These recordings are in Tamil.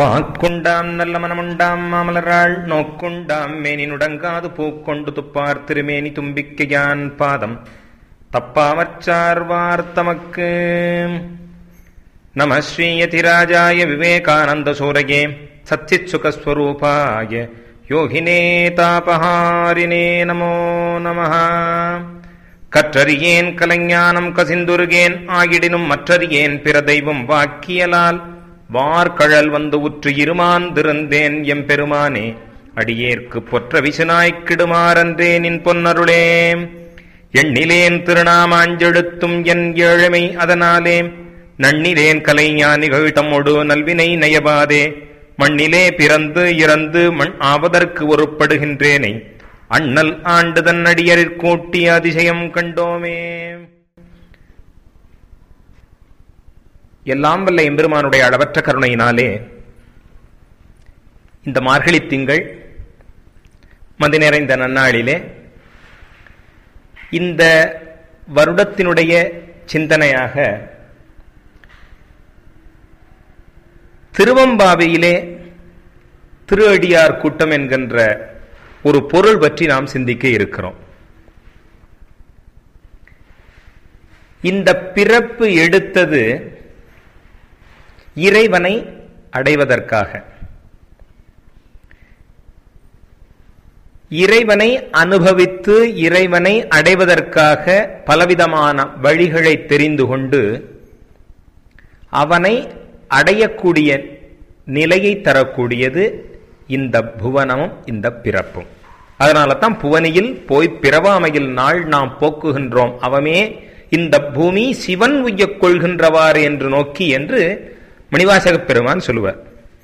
பாக்குண்டாம் நல்ல மனமுண்டாம் மாமலராள் நோக்குண்டாம் மேனி நுடங்காது பூக்கொண்டு துப்பார் திருமேனி தும்பிக்கையான் பாதம் தப்பாமற்சார்வார் தமக்கு நம ஸ்ரீயதிராஜாய விவேகானந்த சூரயே சச்சிச்சுகஸ்வரூபாய யோகினே தாபஹாரினே நமோ நமः கற்றறியேன் கலைஞானம் கசிந்துருகேன் ஆகிடினும் மற்றறியேன் பிற தெய்வம் வாக்கியலால் வார்கழல் வந்து உற்று இருமாந்திருந்தேன் எம்பெருமானே அடியேற்கு பொற்ற விசுநாய்க்கிடுமாறன்றே நின் பொன்னருளே எண்ணிலேன் திருநாமாஞ்செழுத்தும் என் ஏழமை அதனாலே நன்னிலேன் கலைஞானிகள் தம்மொடு நல்வினை நயபாதே மண்ணிலே பிறந்து இறந்து மண் ஆவதற்கு ஒருப்படுகின்றேனை அண்ணல் ஆண்டு தன் அடியரிற் கூட்டி அதிசயம் கண்டோமே எல்லாம் வல்ல எம்பெருமானுடைய அளவற்ற கருணையினாலே இந்த மார்கழி திங்கள் மதி நிறைந்த நன்னாளிலே இந்த வருடத்தினுடைய சிந்தனையாக திருவம்பாவையிலே திருஅடியார் கூட்டம் என்கின்ற ஒரு பொருள் பற்றி நாம் சிந்திக்க இருக்கிறோம் இந்த பிறப்பு எடுத்தது இறைவனை அடைவதற்காக இறைவனை அனுபவித்து இறைவனை அடைவதற்காக பலவிதமான வழிகளை தெரிந்து கொண்டு அவனை அடையக்கூடிய நிலையை தரக்கூடியது இந்த புவனமும் இந்த பிறப்பும் அதனால தான் புவனியில் போய் பிறவாமையில் நாள் நாம் போக்குகின்றோம் அவமே இந்த பூமி சிவன் உய்யக் கொள்கின்றவாறு என்று நோக்கி என்று மணிவாசகப் பெருமான் சொல்லுவார்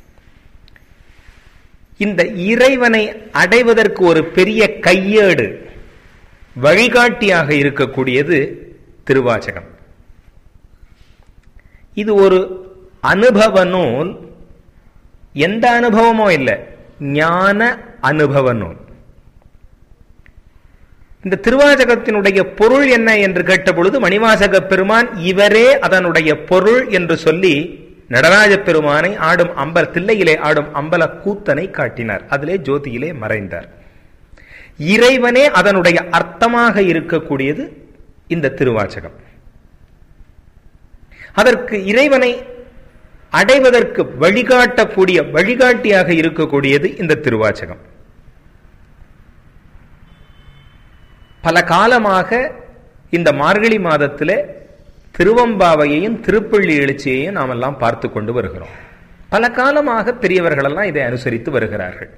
இந்த இறைவனை அடைவதற்கு ஒரு பெரிய கையேடு வழிகாட்டியாக இருக்கக்கூடியது திருவாச்சகம் இது ஒரு அனுபவ நூல் எந்த அனுபவமோ இல்லை ஞான அனுபவ நூல் இந்த திருவாசகத்தினுடைய பொருள் என்ன என்று கேட்டபொழுது மணிவாசக பெருமான் இவரே அதனுடைய பொருள் என்று சொல்லி நடராஜ பெருமானை ஆடும் அம்பல தில்லையிலே ஆடும் அம்பல கூத்தனை காட்டினார் அதிலே ஜோதியிலே மறைந்தார் இறைவனே அதனுடைய அர்த்தமாக இருக்கக்கூடியது இந்த திருவாச்சகம் அதற்கு இறைவனை அடைவதற்கு வழிகாட்டக்கூடிய வழிகாட்டியாக இருக்கக்கூடியது இந்த திருவாச்சகம் பல காலமாக இந்த மார்கழி மாதத்திலே திருவம்பாவையையும் திருப்பள்ளி எழுச்சியையும் நாம் எல்லாம் பார்த்து கொண்டு வருகிறோம் பல காலமாக பெரியவர்களெல்லாம் இதை அனுசரித்து வருகிறார்கள்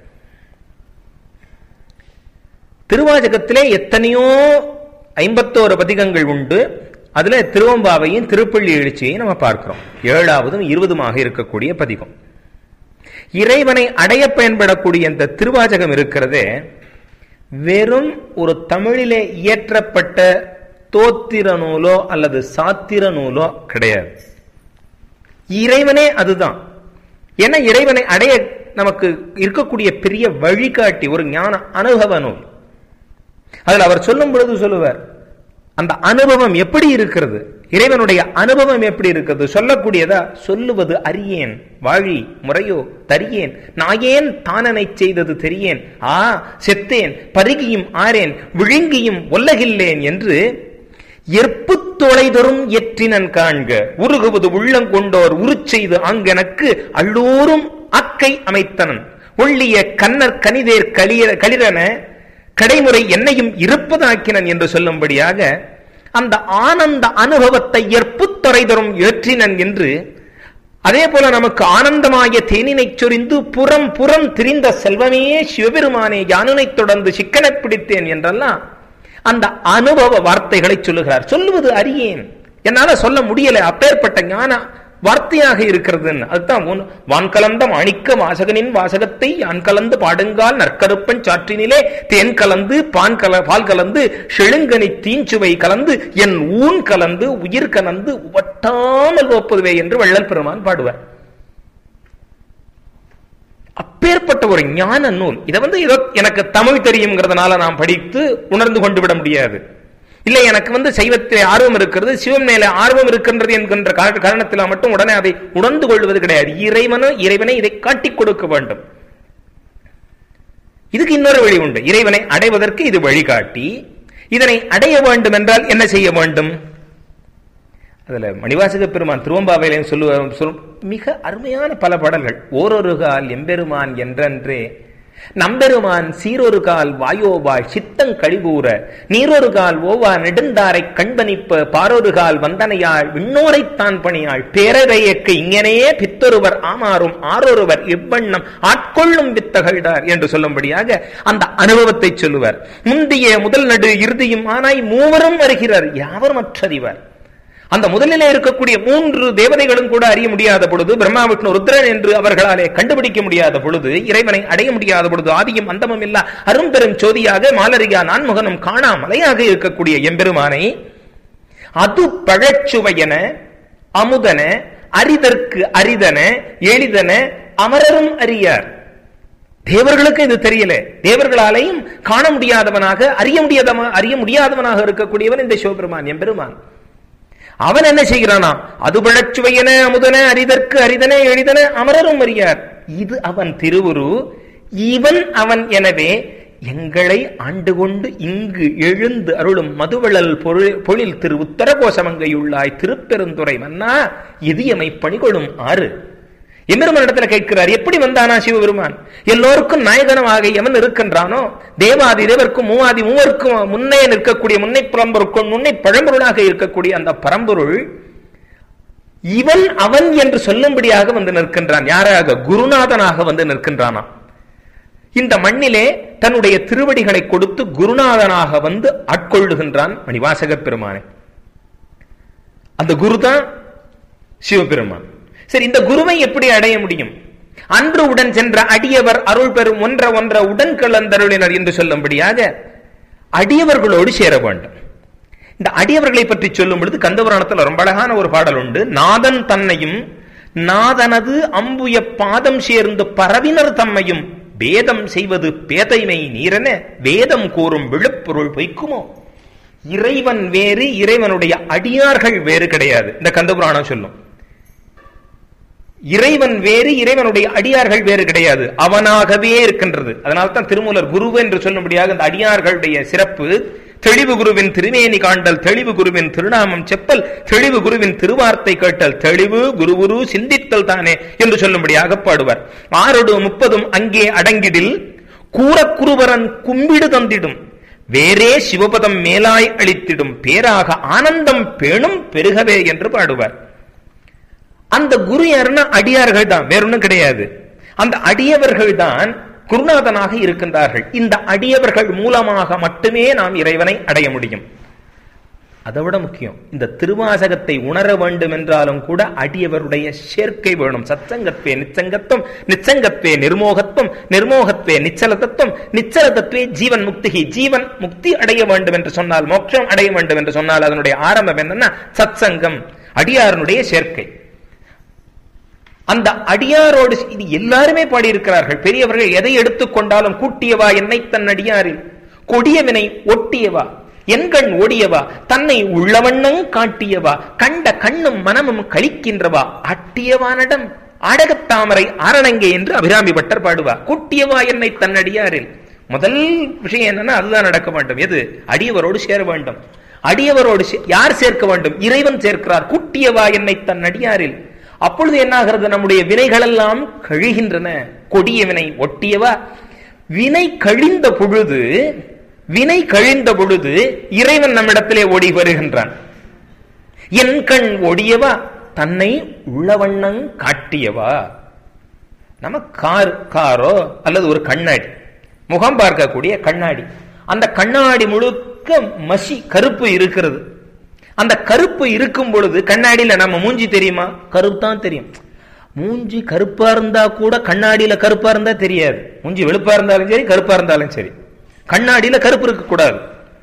திருவாச்சகத்திலே எத்தனையோ ஐம்பத்தோரு பதிகங்கள் உண்டு அதுல திருவம்பாவையும் திருப்பள்ளி எழுச்சியையும் நம்ம பார்க்கிறோம் ஏழாவதும் இருபதுமாக இருக்கக்கூடிய பதிகம் இறைவனை அடைய பயன்படக்கூடிய இந்த திருவாச்சகம் இருக்கிறதே வெறும் ஒரு தமிழிலே இயற்றப்பட்ட தோத்திர நூலோ அல்லது சாத்திர நூலோ கிடையாது இறைவனே அதுதான் ஏன்னா இறைவனை அடைய நமக்கு இருக்கக்கூடிய பெரிய வழிகாட்டி ஒரு ஞான அனுபவ நூல் அதில் அவர் சொல்லும் பொழுது சொல்லுவார் அந்த அனுபவம் எப்படி இருக்கிறது இறைவனுடைய அனுபவம் எப்படி இருக்கிறது சொல்லக்கூடியதா சொல்லுவது அறியேன் வாழி முறையோ தரியேன் நாயேன் தானனை செய்தது தெரியேன் ஆ செத்தேன் பருகியும் ஆறேன் விழுங்கியும் ஒல்லகில்லேன் என்று எற்பு தொலைதொரும் எற்றினன் காண்க உருகுவது உள்ளம் கொண்டோர் உருச்செய்து ஆங்கெனக்கு அள்ளோரும் அக்கை அமைத்தனன் ஒள்ளிய கண்ணர் கனிதேர் களிர களிரன கடைமுறை என்னையும் இருப்பதாக்கினன் என்று சொல்லும்படியாக அந்த ஆனந்த அனுபவத்தை எற்புத்தொரை தரும் ஏற்றினன் என்று அதே போல நமக்கு ஆனந்தமாய தேனினை சொரிந்து புறம் புறம் திரிந்த செல்வமே சிவபெருமானே யானுனை தொடர்ந்து சிக்கனை பிடித்தேன் என்றெல்லாம் அந்த அனுபவ வார்த்தைகளை சொல்லுகிறார் சொல்லுவது அறியேன் என்னால சொல்ல முடியல அப்பேற்பட்ட ஞான வார்த்தையாக இருக்கிறதுன்னு அதுதான் வான் கலந்த மாணிக்க வாசகனின் வாசகத்தை யான் கலந்து பாடுங்கால் நற்கருப்பன் சாற்றினிலே தேன் கலந்து பான் கல பால் கலந்து செழுங்கனி தீஞ்சுவை கலந்து என் ஊன் கலந்து உயிர் கலந்து ஒட்டாமல் ஒப்புதுவே என்று வள்ளல் பெருமான் பாடுவார் அப்பேற்பட்ட ஒரு ஞான நூல் இதை வந்து ஏதோ எனக்கு தமிழ் தெரியுங்கிறதுனால நாம் படித்து உணர்ந்து கொண்டு விட முடியாது இல்லை எனக்கு வந்து சைவத்தில் ஆர்வம் இருக்கிறது சிவம் மேல ஆர்வம் இருக்கின்றது என்கின்ற கார- காரணத்தினால் மட்டும் உடனே அதை உணர்ந்து கொள்வது கிடையாது இறைவனும் இறைவனை இதை காட்டிக் கொடுக்க வேண்டும் இதுக்கு இன்னொரு வழி உண்டு இறைவனை அடைவதற்கு இது வழிகாட்டி இதனை அடைய வேண்டும் என்றால் என்ன செய்ய வேண்டும் அதுல மணிவாசக பெருமான் திருவம்பாவையிலையும் சொல்லுவ சொல் மிக அருமையான பல பாடல்கள் ஓரொரு கால் எம்பெருமான் என்றன்றே நம்பெருமான் சீரொரு கால் வாயோவாய் சித்தங் கழிகூற நீரொரு கால் ஓவா நெடுந்தாரை கண்பனிப்ப பாரொரு கால் வந்தனையாள் விண்ணோரைத்தான் பணியாள் பேரறையக்கு இங்கனையே பித்தொருவர் ஆமாறும் ஆரொருவர் இவ்வண்ணம் ஆட்கொள்ளும் வித்தகழ்டார் என்று சொல்லும்படியாக அந்த அனுபவத்தை சொல்லுவார் முந்திய முதல் நடு இறுதியும் ஆனாய் மூவரும் வருகிறார் யாவரும் அற்றறிவர் அந்த முதலிலே இருக்கக்கூடிய மூன்று தேவதைகளும் கூட அறிய முடியாத பொழுது பிரம்மா விஷ்ணு ருத்ரன் என்று அவர்களாலே கண்டுபிடிக்க முடியாத பொழுது இறைவனை அடைய முடியாத பொழுது ஆதியும் அந்தமும் இல்லா அரும்பெரும் சோதியாக மாலரியா நான்முகனும் காணாமலையாக இருக்கக்கூடிய எம்பெருமானை அது பழச்சுவையன அமுதன அரிதற்கு அரிதன எளிதன அமரரும் அறியார் தேவர்களுக்கு இது தெரியல தேவர்களாலையும் காண முடியாதவனாக அறிய முடியாதவ அறிய முடியாதவனாக இருக்கக்கூடியவன் இந்த சிவபெருமான் எம்பெருமான் அவன் என்ன செய்கிறானாம் அது பழச்சுவையன அமுதன அரிதற்கு அரிதன எளிதன அமரரும் அறியார் இது அவன் திருவுரு இவன் அவன் எனவே எங்களை ஆண்டு கொண்டு இங்கு எழுந்து அருளும் மதுவளல் பொருள் பொழில் திரு உத்தரகோசமங்கையுள்ளாய் திருப்பெருந்துறை மன்னா இது எமை பணிகொள்ளும் ஆறு எம்பெருமான் இடத்துல கேட்கிறார் எப்படி வந்தானா சிவபெருமான் எல்லோருக்கும் நாயகனமாக எவன் இருக்கின்றானோ தேவாதி தேவர்க்கும் மூவாதி மூவருக்கும் முன்னே நிற்கக்கூடிய முன்னை புலம்பொருக்கும் முன்னை பழம்பொருளாக இருக்கக்கூடிய அந்த பரம்பொருள் இவன் அவன் என்று சொல்லும்படியாக வந்து நிற்கின்றான் யாராக குருநாதனாக வந்து நிற்கின்றானா இந்த மண்ணிலே தன்னுடைய திருவடிகளை கொடுத்து குருநாதனாக வந்து ஆட்கொள்ளுகின்றான் மணிவாசக பெருமானை அந்த குரு தான் சிவபெருமான் சரி இந்த குருவை எப்படி அடைய முடியும் அன்று உடன் சென்ற அடியவர் அருள் பெறும் ஒன்ற ஒன்ற உடன் கலந்தருளினர் என்று சொல்லும்படியாக அடியவர்களோடு சேர வேண்டும் இந்த அடியவர்களை பற்றி சொல்லும் பொழுது கந்தபுராணத்தில் ரொம்ப அழகான ஒரு பாடல் உண்டு நாதன் தன்னையும் நாதனது அம்புய பாதம் சேர்ந்து பரவினர் தம்மையும் வேதம் செய்வது பேதைமை நீரென வேதம் கூறும் விழுப்பொருள் வைக்குமோ இறைவன் வேறு இறைவனுடைய அடியார்கள் வேறு கிடையாது இந்த கந்தபுராணம் சொல்லும் இறைவன் வேறு இறைவனுடைய அடியார்கள் வேறு கிடையாது அவனாகவே இருக்கின்றது அதனால்தான் திருமூலர் குரு என்று சொல்லும்படியாக இந்த அடியார்களுடைய சிறப்பு தெளிவு குருவின் திருமேனி காண்டல் தெளிவு குருவின் திருநாமம் செப்பல் தெளிவு குருவின் திருவார்த்தை கேட்டல் தெளிவு குரு குரு சிந்தித்தல் தானே என்று சொல்லும்படியாக பாடுவார் ஆறொடு முப்பதும் அங்கே அடங்கிடில் கூறக்குருவரன் கும்பிடு தந்திடும் வேறே சிவபதம் மேலாய் அளித்திடும் பேராக ஆனந்தம் பேணும் பெருகவே என்று பாடுவார் அந்த குரு யாருன்னா அடியார்கள் தான் வேற ஒன்றும் கிடையாது அந்த அடியவர்கள் தான் குருநாதனாக இருக்கின்றார்கள் இந்த அடியவர்கள் மூலமாக மட்டுமே நாம் இறைவனை அடைய முடியும் அதை விட முக்கியம் இந்த திருவாசகத்தை உணர வேண்டும் என்றாலும் கூட அடியவருடைய சேர்க்கை வேணும் சச்சங்கத்வே நிச்சங்கத்துவம் நிச்சங்கத்வே நிர்மோகத்துவம் நிர்மோகத்வே நிச்சல தத்துவம் நிச்சல தத்துவே ஜீவன் முக்தி ஜீவன் முக்தி அடைய வேண்டும் என்று சொன்னால் மோட்சம் அடைய வேண்டும் என்று சொன்னால் அதனுடைய ஆரம்பம் என்னன்னா சத்சங்கம் அடியாரனுடைய சேர்க்கை அந்த அடியாரோடு இது எல்லாருமே பாடியிருக்கிறார்கள் பெரியவர்கள் எதை எடுத்துக்கொண்டாலும் கூட்டியவா என்னை தன் அடியாரில் கொடியவனை ஒட்டியவா என்கண் ஓடியவா தன்னை உள்ளவண்ணங் காட்டியவா கண்ட கண்ணும் மனமும் கழிக்கின்றவா அட்டியவானிடம் ஆடகத்தாமரை ஆரணங்கே என்று அபிராமி பட்டர் பாடுவா கூட்டியவா என்னை தன்னடியாரில் முதல் விஷயம் என்னன்னா அதுதான் நடக்க வேண்டும் எது அடியவரோடு சேர வேண்டும் அடியவரோடு யார் சேர்க்க வேண்டும் இறைவன் சேர்க்கிறார் கூட்டியவா என்னை தன் அடியாரில் அப்பொழுது என்ன ஆகிறது நம்முடைய வினைகள் எல்லாம் கழிகின்றன கொடிய வினை ஒட்டியவா வினை கழிந்த பொழுது வினை கழிந்த பொழுது இறைவன் நம்மிடத்திலே ஓடி வருகின்றான் என் கண் ஒடியவா தன்னை உள்ளவண்ணங் காட்டியவா நம்ம கார் காரோ அல்லது ஒரு கண்ணாடி முகம் பார்க்கக்கூடிய கண்ணாடி அந்த கண்ணாடி முழுக்க மசி கருப்பு இருக்கிறது அந்த கருப்பு இருக்கும் பொழுது கண்ணாடியில நம்ம மூஞ்சி தெரியுமா கருப்பு தான் தெரியும் மூஞ்சி கருப்பா இருந்தா கூட கண்ணாடியில கருப்பா இருந்தா தெரியாது மூஞ்சி வெளுப்பா இருந்தாலும் சரி கருப்பா இருந்தாலும் சரி கண்ணாடியில கருப்பு இருக்க கூடாது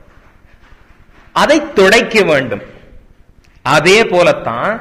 அதை துடைக்க வேண்டும் அதே போலத்தான்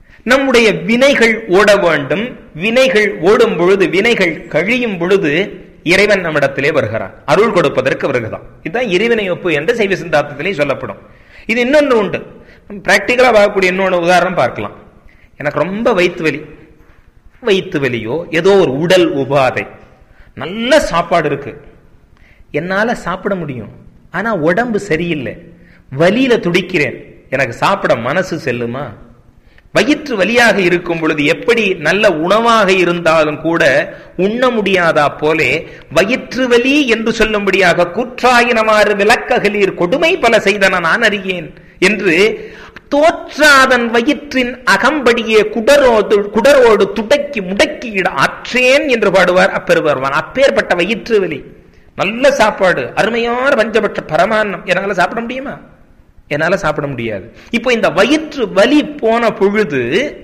நம்முடைய வினைகள் ஓட வேண்டும் வினைகள் ஓடும் பொழுது வினைகள் கழியும் பொழுது இறைவன் நம்மிடத்திலே வருகிறான் அருள் கொடுப்பதற்கு வருகிறான் இதுதான் இறைவனை ஒப்பு என்று சைவ சிந்தாந்தத்திலே சொல்லப்படும் இது இன்னொன்று உண்டு பிராக்டிக்கலா பார்க்கக்கூடிய இன்னொன்று உதாரணம் பார்க்கலாம் எனக்கு ரொம்ப வயிற்று வலி வயிற்று வலியோ ஏதோ ஒரு உடல் உபாதை நல்ல சாப்பாடு இருக்கு என்னால சாப்பிட முடியும் ஆனா உடம்பு சரியில்லை வலியில துடிக்கிறேன் எனக்கு சாப்பிட மனசு செல்லுமா வயிற்று வலியாக இருக்கும் பொழுது எப்படி நல்ல உணவாக இருந்தாலும் கூட உண்ண முடியாதா போலே வயிற்று வலி என்று சொல்லும்படியாக கூற்றாயினமாறு விளக்ககலீர் கொடுமை பல செய்தன நான் அறியேன் என்று தோற்றாதன் வயிற்றின் அகம்படியே குடரோடு குடரோடு துடக்கி முடக்கியிட ஆற்றேன் என்று பாடுவார் அப்பெருவர்வான் அப்பேற்பட்ட வயிற்று வலி நல்ல சாப்பாடு அருமையான பஞ்சபட்ச பரமான்னம் என்னால சாப்பிட முடியுமா என்னால சாப்பிட முடியாது இப்போ இந்த வயிற்று வலி போன பொழுது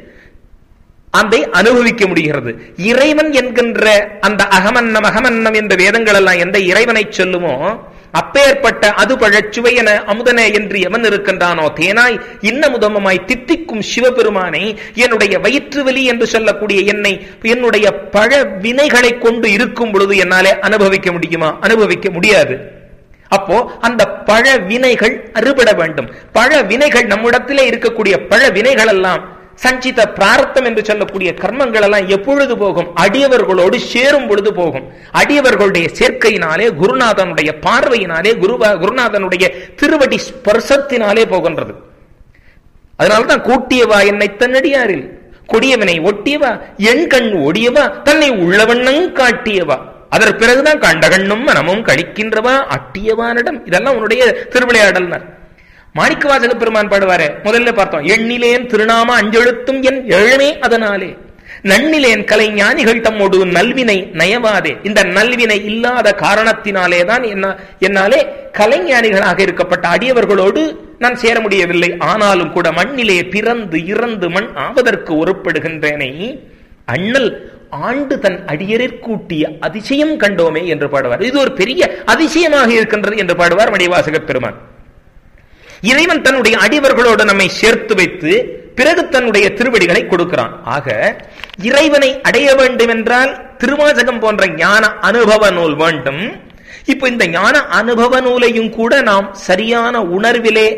அதை அனுபவிக்க முடிகிறது இறைவன் என்கின்ற அந்த அகமன்னம் அகமன்னம் என்ற வேதங்கள் எல்லாம் எந்த இறைவனை சொல்லுமோ அப்பேற்பட்ட அது பழச்சுவை என அமுதன என்று எவன் இருக்கின்றானோ தேனாய் இன்னமுதமமாய் தித்திக்கும் சிவபெருமானை என்னுடைய வயிற்று வலி என்று சொல்லக்கூடிய என்னை என்னுடைய பழ வினைகளை கொண்டு இருக்கும் பொழுது என்னாலே அனுபவிக்க முடியுமா அனுபவிக்க முடியாது அப்போ அந்த பழ வினைகள் அறுபட வேண்டும் பழ வினைகள் நம்மிடத்திலே இருக்கக்கூடிய பழ வினைகள் எல்லாம் சஞ்சித பிரார்த்தம் என்று சொல்லக்கூடிய கர்மங்கள் எல்லாம் எப்பொழுது போகும் அடியவர்களோடு சேரும் பொழுது போகும் அடியவர்களுடைய சேர்க்கையினாலே குருநாதனுடைய பார்வையினாலே குருவா குருநாதனுடைய திருவடி ஸ்பர்சத்தினாலே போகின்றது அதனால்தான் கூட்டியவா என்னை தன்னடியாரில் கொடியவனை ஒட்டியவா என் கண் ஒடியவா தன்னை உள்ளவண்ணங் காட்டியவா அதற்கு பிறகுதான் கண்டகண்ணும் மனமும் கழிக்கின்றவா அட்டியவானிடம் இதெல்லாம் உன்னுடைய திருவிளையாடல்னர் மாணிக்கவாசக பெருமான் பாடுவாரு முதல்ல பார்த்தோம் எண்ணிலேன் திருநாம அஞ்செழுத்தும் என் எழுமே அதனாலே நன்னிலேன் கலை ஞானிகள் தம்மோடு நல்வினை நயவாதே இந்த நல்வினை இல்லாத காரணத்தினாலே தான் என்ன என்னாலே கலைஞானிகளாக இருக்கப்பட்ட அடியவர்களோடு நான் சேர முடியவில்லை ஆனாலும் கூட மண்ணிலே பிறந்து இறந்து மண் ஆவதற்கு ஒருப்படுகின்றேனே அண்ணல் ஆண்டு தன் அடியரிற்கூட்டிய அதிசயம் கண்டோமே என்று பாடுவார் இது ஒரு பெரிய அதிசயமாக இருக்கின்றது என்று பாடுவார் மணிவாசக பெருமான் இறைவன் தன்னுடைய அடிவர்களோடு நம்மை சேர்த்து வைத்து பிறகு தன்னுடைய திருவடிகளை கொடுக்கிறான் ஆக இறைவனை அடைய வேண்டும் என்றால் திருவாசகம் போன்ற ஞான அனுபவ நூல் வேண்டும் இப்ப இந்த ஞான அனுபவ நூலையும் கூட நாம் சரியான உணர்விலே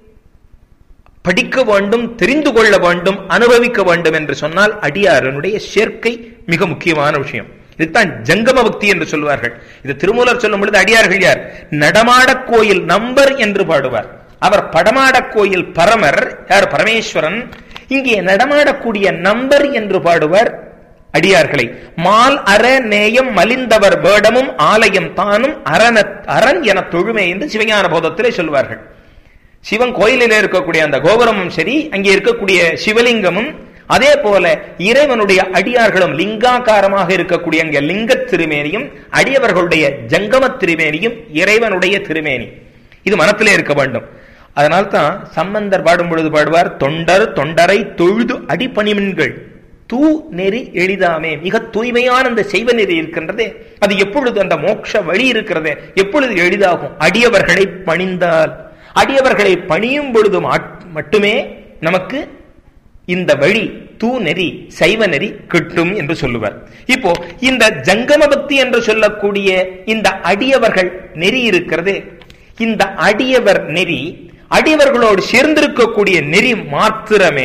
படிக்க வேண்டும் தெரிந்து கொள்ள வேண்டும் அனுபவிக்க வேண்டும் என்று சொன்னால் அடியாரனுடைய சேர்க்கை மிக முக்கியமான விஷயம் இதுதான் ஜங்கம பக்தி என்று சொல்வார்கள் இது திருமூலர் சொல்லும் பொழுது அடியார்கள் யார் நடமாடக் கோயில் நம்பர் என்று பாடுவார் அவர் படமாடக் கோயில் பரமர் யார் பரமேஸ்வரன் இங்கே நடமாடக்கூடிய நம்பர் என்று பாடுவர் அடியார்களை மால் அற நேயம் மலிந்தவர் வேடமும் ஆலயம் தானும் அரண அரண் என தொழுமை என்று சிவஞான போதத்திலே சொல்வார்கள் சிவன் கோயிலில் இருக்கக்கூடிய அந்த கோபுரமும் சரி அங்கே இருக்கக்கூடிய சிவலிங்கமும் அதே போல இறைவனுடைய அடியார்களும் லிங்காகாரமாக இருக்கக்கூடிய அங்கே லிங்க திருமேனியும் அடியவர்களுடைய ஜங்கம திருமேனியும் இறைவனுடைய திருமேனி இது மனத்திலே இருக்க வேண்டும் அதனால்தான் சம்பந்தர் பாடும் பொழுது பாடுவார் தொண்டர் தொண்டரை தொழுது அடிப்பணிமின்கள் தூ நெறி எளிதாமே மிக தூய்மையான அந்த செய்வ நெறி இருக்கின்றதே அது எப்பொழுது அந்த மோட்ச வழி இருக்கிறதே எப்பொழுது எளிதாகும் அடியவர்களை பணிந்தால் அடியவர்களை பணியும் பொழுது மட்டுமே நமக்கு இந்த வழி தூ நெறி சைவ நெறி கிட்டும் என்று சொல்லுவார் இப்போ இந்த ஜங்கம பக்தி என்று சொல்லக்கூடிய இந்த அடியவர்கள் நெறி இருக்கிறது இந்த அடியவர் நெறி அடியவர்களோடு சேர்ந்திருக்கக்கூடிய நெறி மாத்திரமே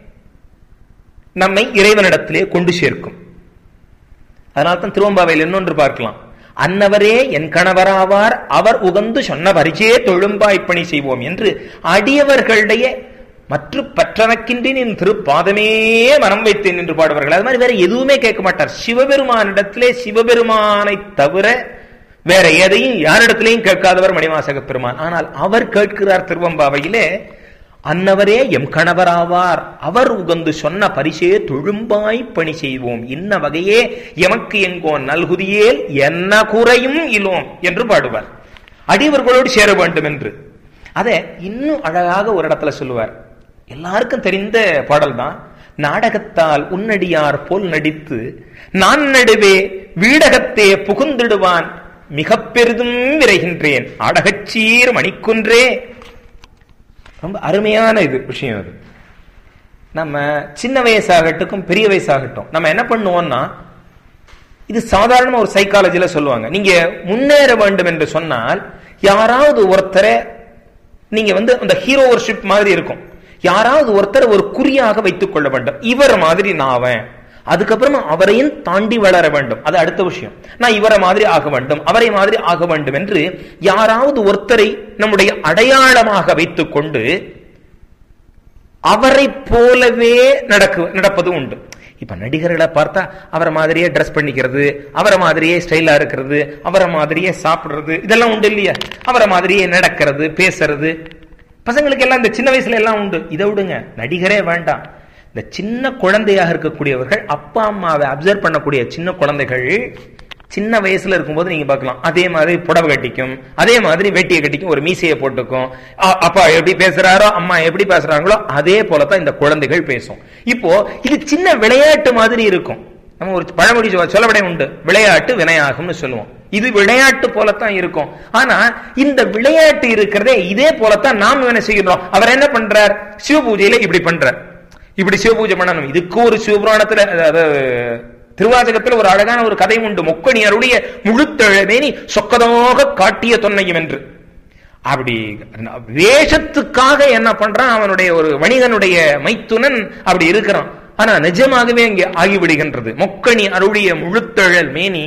நம்மை இறைவனிடத்திலே கொண்டு சேர்க்கும் அதனால்தான் திருவம்பாவையில் இன்னொன்று பார்க்கலாம் அன்னவரே என் கணவராவார் அவர் உகந்து சொன்ன பரிச்சே தொழும்பாய் பணி செய்வோம் என்று அடியவர்களுடைய மற்ற பற்றனக்கின்றேன் என் திருப்பாதமே மனம் வைத்தேன் என்று பாடுவார்கள் அது மாதிரி வேற எதுவுமே கேட்க மாட்டார் சிவபெருமானிடத்திலே சிவபெருமானை தவிர வேற எதையும் யாரிடத்திலையும் கேட்காதவர் மணிவாசக பெருமான் ஆனால் அவர் கேட்கிறார் திருவம்பாவையிலே அன்னவரே எம் கணவராவார் அவர் உகந்து சொன்ன பரிசே தொழும்பாய் பணி செய்வோம் இன்ன வகையே எமக்கு எங்கோ நல்குதியேல் என்ன குறையும் இலோம் என்று பாடுவார் அடியவர்களோடு சேர வேண்டும் என்று அதை இன்னும் அழகாக ஒரு இடத்துல சொல்லுவார் எல்லாருக்கும் தெரிந்த பாடல் தான் நாடகத்தால் உன்னடியார் போல் நடித்து நான் நடுவே வீடகத்தே புகுந்திடுவான் மிக பெரிதும் விரைகின்றேன் ஆடகச்சீர் மணிக்குன்றே ரொம்ப அருமையான இது விஷயம் அது நம்ம சின்ன வயசாகட்டும் பெரிய வயசாகட்டும் நம்ம என்ன பண்ணுவோம்னா இது சாதாரண ஒரு சைக்காலஜில சொல்லுவாங்க நீங்க முன்னேற வேண்டும் என்று சொன்னால் யாராவது ஒருத்தரை நீங்க வந்து அந்த ஹீரோ வர்ஷிப் மாதிரி இருக்கும் யாராவது ஒருத்தர் ஒரு குறியாக வைத்துக் கொள்ள வேண்டும் இவர் மாதிரி நான் அவன் அதுக்கப்புறமா அவரையும் தாண்டி வளர வேண்டும் அது அடுத்த விஷயம் நான் இவரை மாதிரி ஆக வேண்டும் அவரை மாதிரி ஆக வேண்டும் என்று யாராவது ஒருத்தரை நம்முடைய அடையாளமாக வைத்துக் கொண்டு அவரை போலவே நடக்கு நடப்பது உண்டு இப்ப நடிகர்களை பார்த்தா அவரை மாதிரியே ட்ரெஸ் பண்ணிக்கிறது அவரை மாதிரியே ஸ்டைலா இருக்கிறது அவரை மாதிரியே சாப்பிடுறது இதெல்லாம் உண்டு இல்லையா அவரை மாதிரியே நடக்கிறது பேசுறது பசங்களுக்கு எல்லாம் இந்த சின்ன வயசுல எல்லாம் உண்டு இதை விடுங்க நடிகரே வேண்டாம் இந்த சின்ன குழந்தையாக இருக்கக்கூடியவர்கள் அப்பா அம்மாவை அப்சர்வ் பண்ணக்கூடிய சின்ன குழந்தைகள் சின்ன வயசுல இருக்கும்போது நீங்க பார்க்கலாம் அதே மாதிரி புடவை கட்டிக்கும் அதே மாதிரி வேட்டியை கட்டிக்கும் ஒரு மீசையை போட்டுக்கும் அ- அப்பா எப்படி பேசுறாரோ அம்மா எப்படி பேசுறாங்களோ அதே போலதான் இந்த குழந்தைகள் பேசும் இப்போ இது சின்ன விளையாட்டு மாதிரி இருக்கும் நம்ம ஒரு பழமொழி சொல்ல- சொல்லப்படே உண்டு விளையாட்டு வினையாகும்னு சொல்லுவோம் இது விளையாட்டு போலத்தான் இருக்கும் ஆனா இந்த விளையாட்டு இருக்கிறதே இதே போலத்தான் நாம் என்ன செய்கிறோம் அவர் என்ன பண்றார் சிவ பூஜையில இப்படி பண்றார் இப்படி சிவபூஜை பண்ணணும் இதுக்கு ஒரு சிவபுராணத்துல அதாவது திருவாசகத்துல ஒரு அழகான ஒரு கதை உண்டு மொக்கணியருடைய முழுத்தழமேனி சொக்கதாக காட்டிய தொன்னையும் என்று அப்படி வேஷத்துக்காக என்ன பண்றான் அவனுடைய ஒரு வணிகனுடைய மைத்துனன் அப்படி இருக்கிறான் ஆனா நிஜமாகவே இங்கே ஆகிவிடுகின்றது மொக்கணி அருளிய முழுத்தழல் மேனி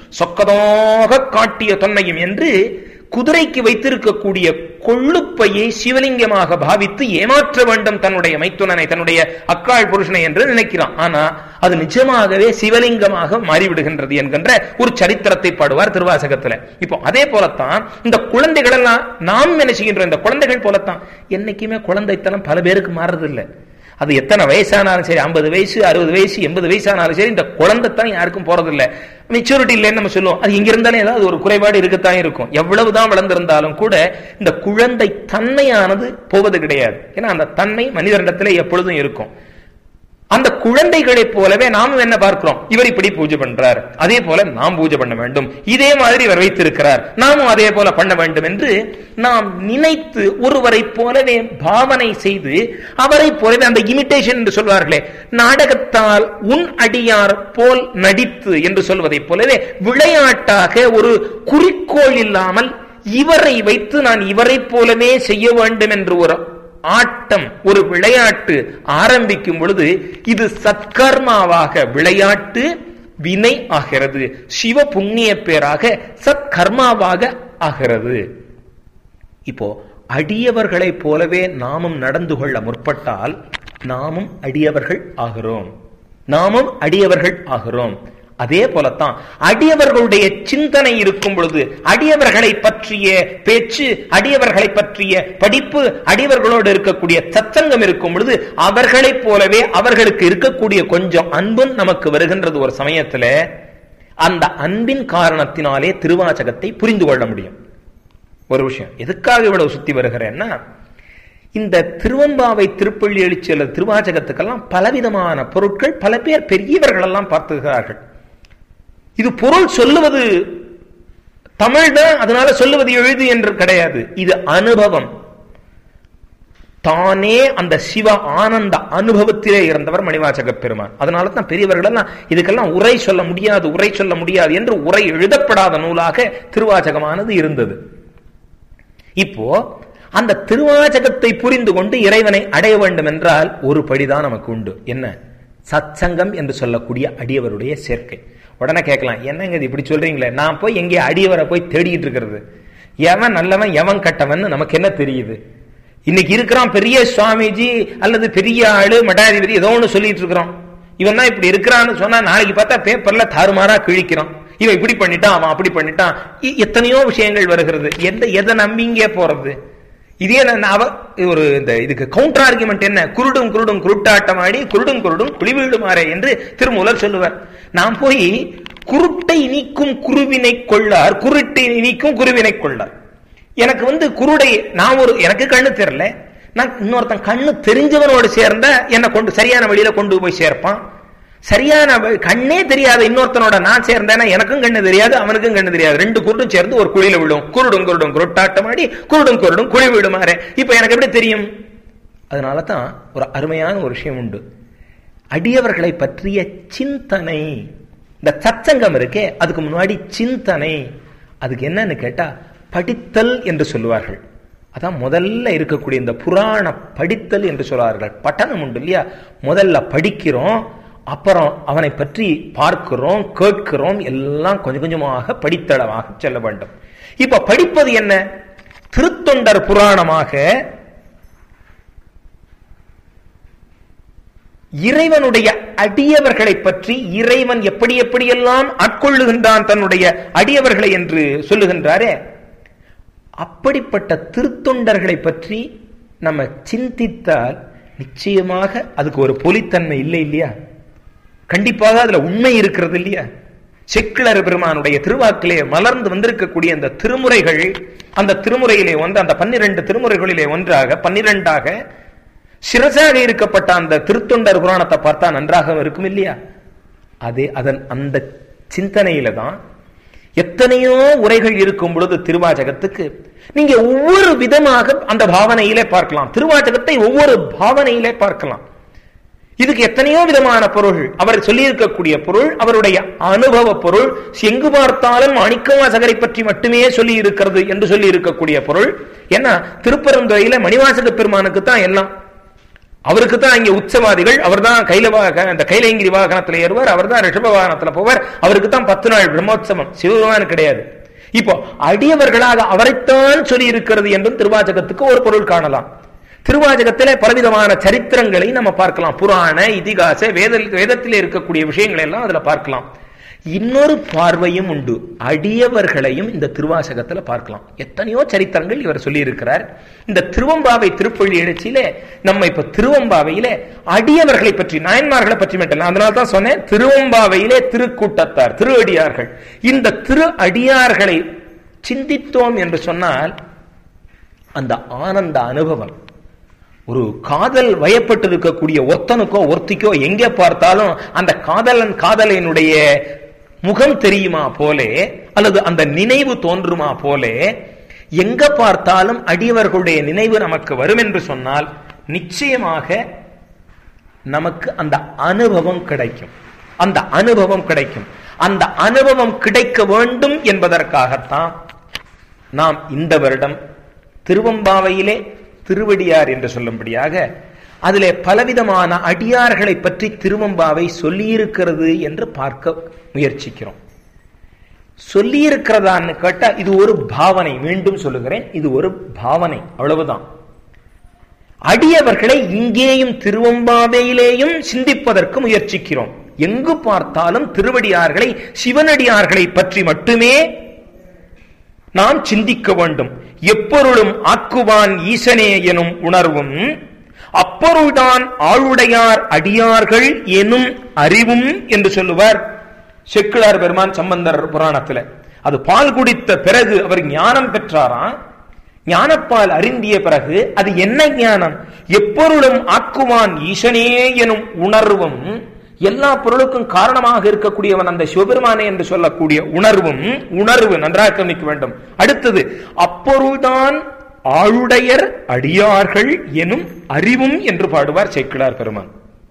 சொக்கதாக காட்டிய தொன்னையும் என்று குதிரைக்கு வைத்திருக்கக்கூடிய கொள்ளுப்பையை சிவலிங்கமாக பாவித்து ஏமாற்ற வேண்டும் தன்னுடைய மைத்துனனை தன்னுடைய அக்காள் புருஷனை என்று நினைக்கிறான் ஆனா அது நிஜமாகவே சிவலிங்கமாக மாறிவிடுகின்றது என்கின்ற ஒரு சரித்திரத்தை பாடுவார் திருவாசகத்துல இப்போ அதே போலத்தான் இந்த குழந்தைகள் எல்லாம் நாம் என்ன செய்கின்றோம் இந்த குழந்தைகள் போலத்தான் என்னைக்குமே குழந்தைத்தனம் பல பேருக்கு மாறுறதில்லை அது எத்தனை வயசானாலும் சரி ஐம்பது வயசு அறுபது வயசு எண்பது வயசானாலும் சரி இந்த குழந்தைத்தான் யாருக்கும் போறதில்லை மெச்சூரிட்டி இல்லைன்னு நம்ம சொல்லுவோம் அது இங்க இருந்தாலும் ஏதாவது ஒரு குறைபாடு இருக்கத்தான் இருக்கும் எவ்வளவுதான் வளர்ந்திருந்தாலும் கூட இந்த குழந்தை தன்மையானது போவது கிடையாது ஏன்னா அந்த தன்மை மனிதரிடத்துல எப்பொழுதும் இருக்கும் அந்த குழந்தைகளைப் போலவே நாமும் என்ன பார்க்கிறோம் இவர் இப்படி பூஜை பண்றார் அதே போல நாம் பூஜை பண்ண வேண்டும் இதே மாதிரி இவர் வைத்திருக்கிறார் நாமும் அதே போல பண்ண வேண்டும் என்று நாம் நினைத்து ஒருவரை போலவே பாவனை செய்து அவரை போலவே அந்த இமிட்டேஷன் என்று சொல்வார்களே நாடகத்தால் உன் அடியார் போல் நடித்து என்று சொல்வதைப் போலவே விளையாட்டாக ஒரு குறிக்கோள் இல்லாமல் இவரை வைத்து நான் இவரைப் போலவே செய்ய வேண்டும் என்று ஒரு ஆட்டம் ஒரு விளையாட்டு ஆரம்பிக்கும் பொழுது இது சத்கர்மாவாக விளையாட்டு வினை ஆகிறது சிவ புண்ணிய பேராக சத்கர்மாவாக ஆகிறது இப்போ அடியவர்களைப் போலவே நாமும் நடந்து கொள்ள முற்பட்டால் நாமும் அடியவர்கள் ஆகிறோம் நாமும் அடியவர்கள் ஆகிறோம் அதே போலத்தான் அடியவர்களுடைய சிந்தனை இருக்கும் பொழுது அடியவர்களை பற்றிய பேச்சு அடியவர்களை பற்றிய படிப்பு அடியவர்களோடு இருக்கக்கூடிய சச்சங்கம் இருக்கும் பொழுது அவர்களைப் போலவே அவர்களுக்கு இருக்கக்கூடிய கொஞ்சம் அன்பும் நமக்கு வருகின்றது ஒரு சமயத்துல அந்த அன்பின் காரணத்தினாலே திருவாசகத்தை புரிந்து கொள்ள முடியும் ஒரு விஷயம் எதுக்காக இவ்வளவு சுத்தி வருகிறேன்னா இந்த திருவம்பாவை திருப்பள்ளி எழுச்சி அல்லது திருவாச்சகத்துக்கெல்லாம் பலவிதமான பொருட்கள் பல பேர் பெரியவர்கள் எல்லாம் பார்த்துகிறார்கள் இது பொருள் சொல்லுவது தமிழ் தான் அதனால சொல்லுவது எழுது என்று கிடையாது இது அனுபவம் தானே அந்த சிவ ஆனந்த அனுபவத்திலே இருந்தவர் மணிவாசக பெருமான் அதனால தான் பெரியவர்கள் எல்லாம் இதுக்கெல்லாம் உரை சொல்ல முடியாது உரை சொல்ல முடியாது என்று உரை எழுதப்படாத நூலாக திருவாச்சகமானது இருந்தது இப்போ அந்த திருவாச்சகத்தை புரிந்து கொண்டு இறைவனை அடைய வேண்டும் என்றால் ஒரு படிதான் நமக்கு உண்டு என்ன சத்சங்கம் என்று சொல்லக்கூடிய அடியவருடைய சேர்க்கை உடனே கேட்கலாம் என்னங்க இது இப்படி சொல்றீங்களே நான் போய் எங்கே அடியவரை போய் தேடிட்டு இருக்கிறது எவன் நல்லவன் எவன் கட்டவன் நமக்கு என்ன தெரியுது இன்னைக்கு இருக்கிறான் பெரிய சுவாமிஜி அல்லது பெரிய ஆளு மடாதிபதி ஏதோ ஒண்ணு சொல்லிட்டு இருக்கிறோம் இவன் தான் இப்படி இருக்கிறான்னு சொன்னா நாளைக்கு பார்த்தா பேப்பர்ல தாறுமாறா கிழிக்கிறான் இவன் இப்படி பண்ணிட்டான் அவன் அப்படி பண்ணிட்டான் இ- எத்தனையோ விஷயங்கள் வருகிறது எந்த எதை நம்பிங்க போறது இதே நான் அவ ஒரு இந்த இதுக்கு கவுண்டர் ஆர்குமெண்ட் என்ன குருடும் குருடும் குருட்டாட்டம் ஆடி குருடும் குருடும் குழிவீடுமாறே என்று திருமூலர் சொல்லுவார் நான் போய் குருட்டை நீக்கும் குருவினை கொள்ளார் குருட்டை நீக்கும் குருவினை கொள்ளார் எனக்கு வந்து குருடை நான் ஒரு எனக்கு கண்ணு தெரியல நான் இன்னொருத்தன் கண்ணு தெரிஞ்சவனோடு சேர்ந்த என்னை கொண்டு சரியான வழியில கொண்டு போய் சேர்ப்பான் சரியான வழி- கண்ணே தெரியாத இன்னொருத்தனோட நான் சேர்ந்தேன்னா எனக்கும் கண்ணு தெரியாது அவனுக்கும் கண்ணு தெரியாது ரெண்டு குருடும் சேர்ந்து ஒரு குழியில விழும் குருடும் குருடும் குருட்டாட்டம் ஆடி குருடும் குருடும் குழி விடுமாறு இப்ப எனக்கு எப்படி தெரியும் அதனால தான் ஒரு அருமையான ஒரு விஷயம் உண்டு அடியவர்களை பற்றிய சிந்தனை இந்த சச்சங்கம் இருக்கே அதுக்கு முன்னாடி சிந்தனை அதுக்கு என்னன்னு கேட்டா படித்தல் என்று சொல்லுவார்கள் அதான் முதல்ல இருக்கக்கூடிய இந்த புராண படித்தல் என்று சொல்வார்கள் பட்டணம் உண்டு இல்லையா முதல்ல படிக்கிறோம் அப்புறம் அவனை பற்றி பார்க்கிறோம் கேட்கிறோம் எல்லாம் கொஞ்சம் கொஞ்சமாக படித்தளவாக செல்ல வேண்டும் இப்ப படிப்பது என்ன திருத்தொண்டர் புராணமாக இறைவனுடைய அடியவர்களை பற்றி இறைவன் எப்படி எப்படியெல்லாம் ஆட்கொள்ளுகின்றான் தன்னுடைய அடியவர்களை என்று சொல்லுகின்றாரே அப்படிப்பட்ட திருத்தொண்டர்களை பற்றி நம்ம சிந்தித்தால் நிச்சயமாக அதுக்கு ஒரு பொலித்தன்மை இல்லை இல்லையா கண்டிப்பாக அதுல உண்மை இருக்கிறது இல்லையா செக்கிழர் பெருமானுடைய திருவாக்கிலே மலர்ந்து வந்திருக்கக்கூடிய அந்த திருமுறைகள் அந்த திருமுறையிலே ஒன்று அந்த பன்னிரண்டு திருமுறைகளிலே ஒன்றாக பன்னிரெண்டாக சிரசாக இருக்கப்பட்ட அந்த திருத்தொண்டர் புராணத்தை பார்த்தா நன்றாக இருக்கும் இல்லையா அதே அதன் அந்த சிந்தனையில தான் எத்தனையோ உரைகள் இருக்கும் பொழுது திருவாச்சகத்துக்கு நீங்க ஒவ்வொரு விதமாக அந்த பாவனையிலே பார்க்கலாம் திருவாச்சகத்தை ஒவ்வொரு பாவனையிலே பார்க்கலாம் இதுக்கு எத்தனையோ விதமான பொருள் அவர் சொல்லியிருக்கக்கூடிய பொருள் அவருடைய அனுபவ பொருள் எங்கு பார்த்தாலும் மாணிக்கவாசகரை பற்றி மட்டுமே சொல்லி இருக்கிறது என்று சொல்லி இருக்கக்கூடிய பொருள் ஏன்னா திருப்பரந்துறையில மணிவாசக பெருமானுக்கு தான் எல்லாம் அவருக்கு தான் இங்க உச்சவாதிகள் அவர் தான் கைல அந்த கைலங்கிரி வாகனத்துல ஏறுவார் அவர் தான் ரிஷப வாகனத்துல போவார் அவருக்கு தான் பத்து நாள் பிரம்மோத்சவம் சிவபெருமான் கிடையாது இப்போ அடியவர்களாக அவரைத்தான் சொல்லி இருக்கிறது என்றும் திருவாச்சகத்துக்கு ஒரு பொருள் காணலாம் திருவாச்சகத்திலே பலவிதமான சரித்திரங்களை நம்ம பார்க்கலாம் புராண இதிகாச வேத வேதத்திலே இருக்கக்கூடிய விஷயங்களை எல்லாம் அதுல பார்க்கலாம் இன்னொரு பார்வையும் உண்டு அடியவர்களையும் இந்த திருவாசகத்துல பார்க்கலாம் எத்தனையோ சரித்திரங்கள் இவர் சொல்லி இருக்கிறார் இந்த திருவம்பாவை திருப்பள்ளி எழுச்சியில நம்ம இப்ப திருவம்பாவையில அடியவர்களை பற்றி நாயன்மார்களை பற்றி மட்டும் அதனால தான் சொன்னேன் திருவம்பாவையிலே திருக்கூட்டத்தார் திரு அடியார்கள் இந்த திரு அடியார்களை சிந்தித்தோம் என்று சொன்னால் அந்த ஆனந்த அனுபவம் ஒரு காதல் வயப்பட்டு இருக்கக்கூடிய ஒத்தனுக்கோ ஒருத்திக்கோ எங்கே பார்த்தாலும் அந்த காதலன் காதலனுடைய முகம் தெரியுமா போலே அல்லது அந்த நினைவு தோன்றுமா போலே எங்க பார்த்தாலும் அடியவர்களுடைய நினைவு நமக்கு வரும் என்று சொன்னால் நிச்சயமாக நமக்கு அந்த அனுபவம் கிடைக்கும் அந்த அனுபவம் கிடைக்கும் அந்த அனுபவம் கிடைக்க வேண்டும் என்பதற்காகத்தான் நாம் இந்த வருடம் திருவம்பாவையிலே திருவடியார் என்று சொல்லும்படியாக அதிலே பலவிதமான அடியார்களை பற்றி திருவம்பாவை சொல்லியிருக்கிறது என்று பார்க்க முயற்சிக்கிறோம் சொல்லியிருக்கிறதான்னு கேட்டா இது ஒரு பாவனை மீண்டும் சொல்லுகிறேன் இது ஒரு பாவனை அவ்வளவுதான் அடியவர்களை இங்கேயும் திருவம்பாவையிலேயும் சிந்திப்பதற்கு முயற்சிக்கிறோம் எங்கு பார்த்தாலும் திருவடியார்களை சிவனடியார்களை பற்றி மட்டுமே நாம் சிந்திக்க வேண்டும் எப்பொருளும் ஆக்குவான் ஈசனே எனும் உணர்வும் அப்பொருள்தான் ஆளுடையார் அடியார்கள் எனும் அறிவும் என்று சொல்லுவார் செக்குளார் பெருமான் சம்பந்தர் புராணத்துல அது பால் குடித்த பிறகு அவர் ஞானம் பெற்றாராம் ஞானப்பால் அறிந்திய பிறகு அது என்ன ஞானம் எப்பொருளும் ஆக்குவான் ஈசனே எனும் உணர்வும் எல்லா பொருளுக்கும் காரணமாக இருக்கக்கூடியவன் அந்த சிவபெருமானே என்று சொல்லக்கூடிய உணர்வும் உணர்வு நன்றாக கவனிக்க வேண்டும் அடுத்தது அப்பொருள்தான் ஆளுடையர் அடியார்கள் எனும் அறிவும் என்று பாடுவார் சேக்கிழார் பெருமான்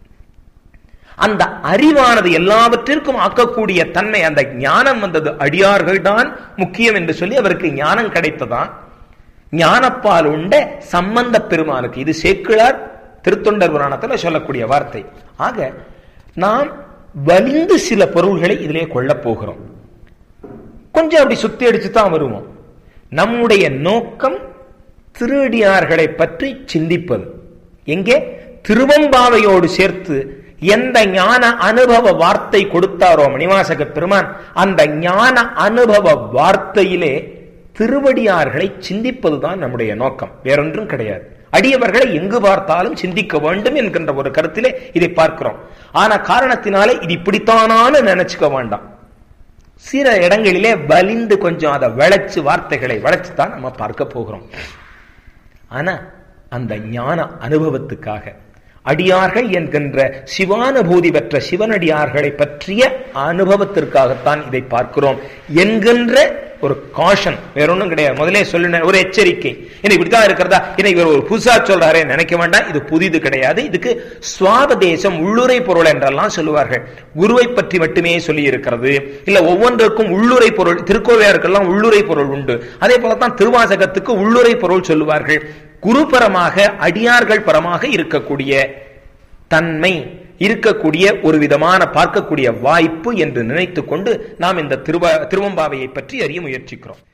அந்த அறிவானது எல்லாவற்றிற்கும் ஆக்கக்கூடிய தன்மை அந்த ஞானம் வந்தது அடியார்கள் தான் முக்கியம் என்று சொல்லி அவருக்கு ஞானம் கிடைத்ததான் ஞானப்பால் உண்ட சம்பந்த பெருமானுக்கு இது சேக்கிழார் திருத்தொண்டர் புராணத்தில் சொல்லக்கூடிய வார்த்தை ஆக நாம் வலிந்து சில பொருள்களை இதிலே கொள்ளப் போகிறோம் கொஞ்சம் அப்படி சுத்தி அடிச்சு தான் வருவோம் நம்முடைய நோக்கம் திருடியார்களை பற்றி சிந்திப்பது எங்கே திருவம்பாவையோடு சேர்த்து எந்த ஞான அனுபவ வார்த்தை கொடுத்தாரோ மணிவாசக பெருமான் அந்த ஞான அனுபவ வார்த்தையிலே திருவடியார்களை சிந்திப்பதுதான் நம்முடைய நோக்கம் வேறொன்றும் கிடையாது அடியவர்களை எங்கு பார்த்தாலும் சிந்திக்க வேண்டும் என்கின்ற ஒரு கருத்திலே இதை பார்க்கிறோம் ஆனா காரணத்தினாலே இது இப்படித்தானான்னு நினைச்சுக்க வேண்டாம் சில இடங்களிலே வலிந்து கொஞ்சம் அதை விளைச்சு வார்த்தைகளை விளைச்சு தான் நம்ம பார்க்க போகிறோம் ஆனா அந்த ஞான அனுபவத்துக்காக அடியார்கள் என்கின்ற சிவானுபூதி பெற்ற சிவனடியார்களை பற்றிய அனுபவத்திற்காகத்தான் இதை பார்க்கிறோம் என்கின்ற ஒரு காஷன் வேற ஒன்றும் கிடையாது முதலே சொல்லின ஒரு எச்சரிக்கை என்ன இப்படித்தான் இருக்கிறதா என்ன இவர் ஒரு புதுசா சொல்றாரே நினைக்க வேண்டாம் இது புதிது கிடையாது இதுக்கு சுவாபதேசம் உள்ளுரை பொருள் என்றெல்லாம் சொல்லுவார்கள் குருவை பற்றி மட்டுமே சொல்லி இருக்கிறது இல்ல ஒவ்வொன்றுக்கும் உள்ளுரை பொருள் திருக்கோவையாருக்கெல்லாம் உள்ளுரை பொருள் உண்டு அதே போலத்தான் திருவாசகத்துக்கு உள்ளுரை பொருள் சொல்லுவார்கள் குருபரமாக அடியார்கள் பரமாக இருக்கக்கூடிய தன்மை இருக்கக்கூடிய ஒரு விதமான பார்க்கக்கூடிய வாய்ப்பு என்று நினைத்துக் கொண்டு நாம் இந்த திருவ திருவம்பாவையை பற்றி அறிய முயற்சிக்கிறோம்